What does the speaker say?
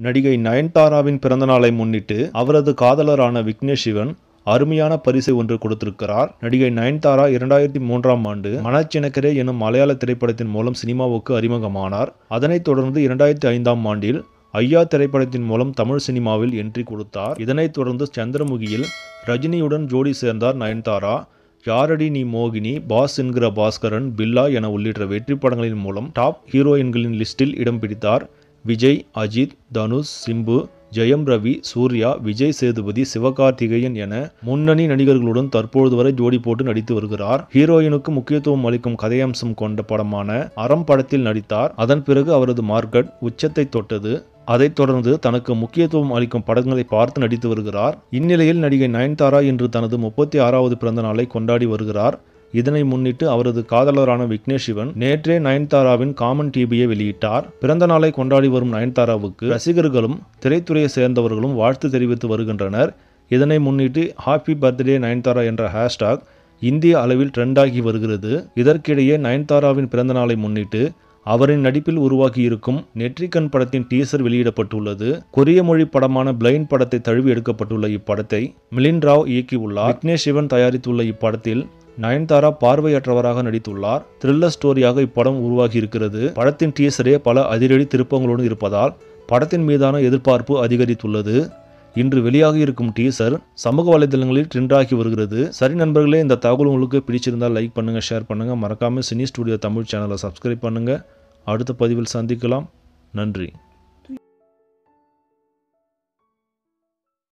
நடிகை நயன்தாராவின் பிறந்தநாளை முன்னிட்டு அவரது காதலரான விக்னேஷ் சிவன் அருமையான பரிசு ஒன்று கொடுத்திருக்கிறார் நடிகை நயன்தாரா இரண்டாயிரத்தி மூன்றாம் ஆண்டு மனச்சினக்கரே எனும் மலையாள திரைப்படத்தின் மூலம் சினிமாவுக்கு அறிமுகமானார் அதனைத் தொடர்ந்து இரண்டாயிரத்தி ஐந்தாம் ஆண்டில் ஐயா திரைப்படத்தின் மூலம் தமிழ் சினிமாவில் என்ட்ரி கொடுத்தார் இதனைத் தொடர்ந்து சந்திரமுகியில் ரஜினியுடன் ஜோடி சேர்ந்தார் நயன்தாரா யாரடி நீ மோகினி பாஸ் என்கிற பாஸ்கரன் பில்லா என உள்ளிட்ட வெற்றி படங்களின் மூலம் டாப் ஹீரோயின்களின் லிஸ்டில் இடம் பிடித்தார் விஜய் அஜித் தனுஷ் சிம்பு ஜெயம் ரவி சூர்யா விஜய் சேதுபதி சிவகார்த்திகேயன் என முன்னணி நடிகர்களுடன் தற்பொழுது வரை ஜோடி போட்டு நடித்து வருகிறார் ஹீரோயினுக்கு முக்கியத்துவம் அளிக்கும் கதையம்சம் கொண்ட படமான அறம் படத்தில் நடித்தார் அதன் பிறகு அவரது மார்க்கெட் உச்சத்தை தொட்டது அதைத் தொடர்ந்து தனக்கு முக்கியத்துவம் அளிக்கும் படங்களை பார்த்து நடித்து வருகிறார் இந்நிலையில் நடிகை நயன்தாரா இன்று தனது முப்பத்தி ஆறாவது பிறந்த நாளை கொண்டாடி வருகிறார் இதனை முன்னிட்டு அவரது காதலரான விக்னேஷ் சிவன் நேற்றே நயன்தாராவின் காமன் டிபியை வெளியிட்டார் பிறந்த நாளை கொண்டாடி வரும் நயன்தாராவுக்கு ரசிகர்களும் திரைத்துறையை சேர்ந்தவர்களும் வாழ்த்து தெரிவித்து வருகின்றனர் இதனை முன்னிட்டு ஹாப்பி பர்த்டே நயன்தாரா என்ற ஹேஷ்டாக் இந்திய அளவில் ட்ரெண்டாகி வருகிறது இதற்கிடையே நயன்தாராவின் பிறந்த நாளை முன்னிட்டு அவரின் நடிப்பில் உருவாகி இருக்கும் நெற்றிக்கண் படத்தின் டீசர் வெளியிடப்பட்டுள்ளது கொரிய மொழி படமான பிளைண்ட் படத்தை தழுவி எடுக்கப்பட்டுள்ள இப்படத்தை மிலின் ராவ் இயக்கியுள்ளார் விக்னேஷ் சிவன் தயாரித்துள்ள இப்படத்தில் நயன்தாரா பார்வையற்றவராக நடித்துள்ளார் த்ரில்லர் ஸ்டோரியாக இப்படம் உருவாகி இருக்கிறது படத்தின் டீசரே பல அதிரடி திருப்பங்களுடன் இருப்பதால் படத்தின் மீதான எதிர்பார்ப்பு அதிகரித்துள்ளது இன்று வெளியாகி இருக்கும் டீசர் சமூக வலைதளங்களில் ட்ரெண்டாகி வருகிறது சரி நண்பர்களே இந்த தகவல் உங்களுக்கு பிடிச்சிருந்தால் லைக் பண்ணுங்கள் ஷேர் பண்ணுங்கள் மறக்காமல் சினி ஸ்டுடியோ தமிழ் சேனலை சப்ஸ்கிரைப் பண்ணுங்கள் அடுத்த பதிவில் சந்திக்கலாம் நன்றி